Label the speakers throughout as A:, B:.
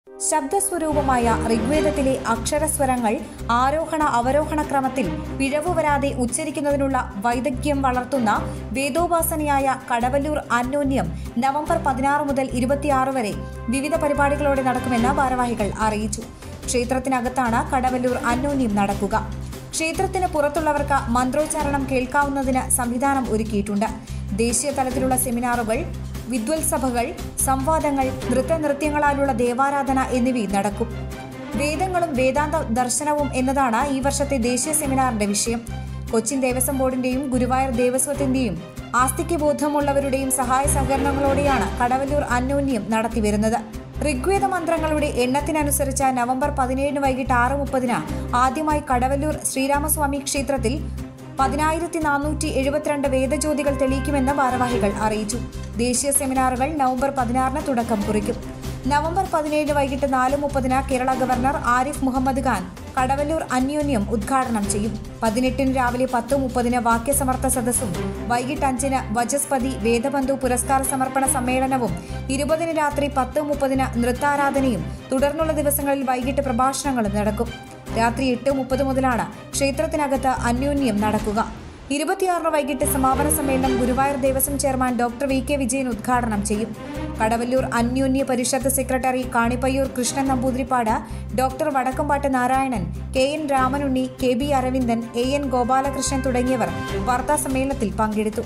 A: ശബ്ദസ്വരൂപമായ ഋഗ്വേദത്തിലെ അക്ഷരസ്വരങ്ങൾ ആരോഹണ അവരോഹണ ക്രമത്തിൽ പിഴവ് വരാതെ ഉച്ചരിക്കുന്നതിനുള്ള വൈദഗ്ധ്യം വളർത്തുന്ന വേദോപാസനയായ കടവല്ലൂർ അന്യോന്യം നവംബർ പതിനാറ് മുതൽ ഇരുപത്തിയാറ് വരെ വിവിധ പരിപാടികളോടെ നടക്കുമെന്ന് ഭാരവാഹികൾ അറിയിച്ചു ക്ഷേത്രത്തിനകത്താണ് കടവല്ലൂർ അന്യോന്യം നടക്കുക ക്ഷേത്രത്തിന് പുറത്തുള്ളവർക്ക് മന്ത്രോച്ചാരണം കേൾക്കാവുന്നതിന് സംവിധാനം ഒരുക്കിയിട്ടുണ്ട് ദേശീയ തലത്തിലുള്ള സെമിനാറുകൾ വിദ്വത്സഭകൾ സംവാദങ്ങൾ നൃത്തനൃത്യങ്ങളാലുള്ള ദേവാരാധന എന്നിവയും നടക്കും വേദങ്ങളും വേദാന്ത ദർശനവും എന്നതാണ് ഈ വർഷത്തെ ദേശീയ സെമിനാറിന്റെ വിഷയം കൊച്ചിൻ ദേവസ്വം ബോർഡിന്റെയും ഗുരുവായൂർ ദേവസ്വത്തിന്റെയും ആസ്തിക്യ ബോധമുള്ളവരുടെയും സഹായ സഹകരണങ്ങളോടെയാണ് കടവല്ലൂർ അന്യോന്യം നടത്തിവരുന്നത് ഋഗ്വേദ മന്ത്രങ്ങളുടെ എണ്ണത്തിനനുസരിച്ച് നവംബർ പതിനേഴിന് വൈകിട്ട് ആറ് മുപ്പതിന് ആദ്യമായി കടവല്ലൂർ ശ്രീരാമസ്വാമി ക്ഷേത്രത്തിൽ പതിനായിരത്തി നാനൂറ്റി എഴുപത്തിരണ്ട് വേദജ്യോതികൾ തെളിയിക്കുമെന്ന് ഭാരവാഹികൾ അറിയിച്ചു ദേശീയ സെമിനാറുകൾ നവംബർ പതിനാറിന് തുടക്കം കുറിക്കും നവംബർ പതിനേഴ് വൈകിട്ട് നാല് മുപ്പതിന് കേരള ഗവർണർ ആരിഫ് മുഹമ്മദ് ഖാൻ കടവല്ലൂർ അന്യോന്യം ഉദ്ഘാടനം ചെയ്യും പതിനെട്ടിന് രാവിലെ പത്ത് മുപ്പതിന് വാക്യസമർത്ഥ സദസ്സും വൈകിട്ട് അഞ്ചിന് വചസ്പതി വേദബന്ധു പുരസ്കാര സമർപ്പണ സമ്മേളനവും ഇരുപതിന് രാത്രി പത്ത് മുപ്പതിന് നൃത്താരാധനയും തുടർന്നുള്ള ദിവസങ്ങളിൽ വൈകിട്ട് പ്രഭാഷണങ്ങളും നടക്കും രാത്രി എട്ട് മുപ്പത് മുതലാണ് ക്ഷേത്രത്തിനകത്ത് അന്യോന്യം നടക്കുക ഇരുപത്തിയാറിന് വൈകിട്ട് സമാപന സമ്മേളനം Guruvayur Devaswom chairman doctor V K Vijayan ഉദ്ഘാടനം ചെയ്യും Kadavallur Anyonya Parishath secretary Kanippayyur Krishnan Namboothiripad doctor Vadakkampattu Narayanan K N Ramanunni K B Aravindan A N Gopalakrishnan തുടങ്ങിയവർ വാർത്താ സമ്മേളനത്തിൽ പങ്കെടുത്തു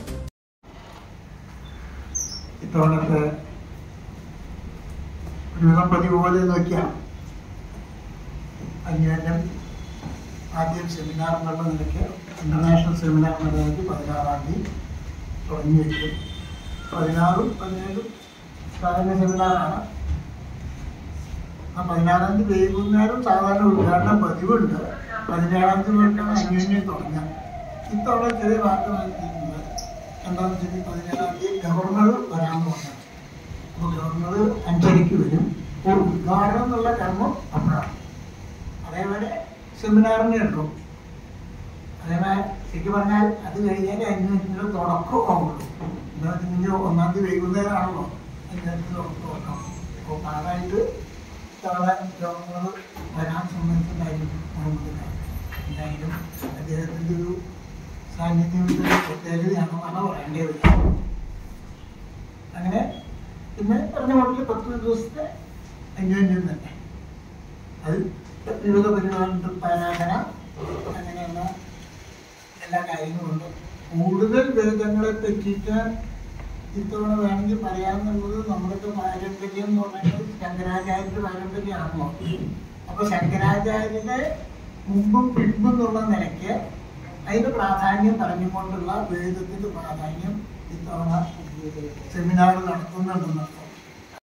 B: ഇത്തവണത്തെ ഒരുവിധം പതിവ് പോലെ നോക്കിയാൽ അന്യോന്യം ആദ്യം സെമിനാർ എന്നുള്ള നിലയ്ക്ക് ഇന്റർനാഷണൽ സെമിനാർ എന്നുള്ള നിലയ്ക്ക് പതിനാറാം തീയതി തുടങ്ങി വയ്ക്കും പതിനാറും പതിനേഴും സാധാരണ സെമിനാറാണ് ആ പതിനാറാം തീയതി വൈകുന്നേരം സാധാരണ ഉദ്ഘാടനം പതിവുണ്ട് പതിനേഴാം തീയതി തൊട്ടാണ് അന്യോന്യം തുടങ്ങുക ഇത്തവണ ചെറിയ വാർത്ത നൽകിയിട്ടുണ്ട് എന്താണെന്ന് വെച്ചാൽ പതിനേഴാം തീയതി ഗവർണർ വരാമെന്ന് പറഞ്ഞു അപ്പോൾ ഗവർണർ അഞ്ചരയ്ക്ക് വരും അപ്പോൾ ഉദ്ഘാടനം എന്നുള്ള കർമ്മം അപ്പോഴാണ് അതേപോലെ സെമിനാറിന് കേട്ടോ അതേപോലെ ശരിക്കും പറഞ്ഞാൽ അത് കഴിഞ്ഞാൽ അന്വേഷണത്തിന് തുടക്കമാവുള്ളൂ എന്താ വെച്ചിട്ടുണ്ടെങ്കിൽ ഒന്നാം തീയതി വൈകുന്നേരമാണല്ലോ അന്വേഷണത്തിന് തുടക്കം അപ്പോൾ പാടായിട്ട് തവണ ഗവർണർ വരാൻ സംബന്ധിച്ചുണ്ടായിരുന്നു മുഹമ്മദ് ഖാൻ എന്തായാലും അദ്ദേഹത്തിൻ്റെ ഒരു സാന്നിധ്യം ഒരു പ്രത്യേകതയാണെന്നാണ് പറയേണ്ടത് അങ്ങനെ പിന്നെ പറഞ്ഞ മോഡലിൽ പത്ത് ദിവസത്തെ അന്യോന്യം തന്നെ അത് വിവിധ പരിപാടി പാരാധന അങ്ങനെയുള്ള എല്ലാ കാര്യങ്ങളുമുണ്ട് കൂടുതൽ വേദങ്ങളെ പറ്റിയിട്ട് ഇത്തവണ വേണമെങ്കിൽ പറയാമെന്നുള്ളത് നമ്മുടെയൊക്കെ പാരമ്പര്യം എന്ന് പറയുന്നത് ശങ്കരാചാര്യരുടെ പാരമ്പര്യമാണല്ലോ അപ്പൊ ശങ്കരാചാര്യരുടെ മുമ്പും പിമ്പും എന്നുള്ള നിലയ്ക്ക് അതിന്റെ പ്രാധാന്യം പറഞ്ഞുകൊണ്ടുള്ള വേദത്തിന്റെ പ്രാധാന്യം ഇത്തവണ സെമിനാർ നടത്തുന്നുണ്ടെന്നർത്ഥം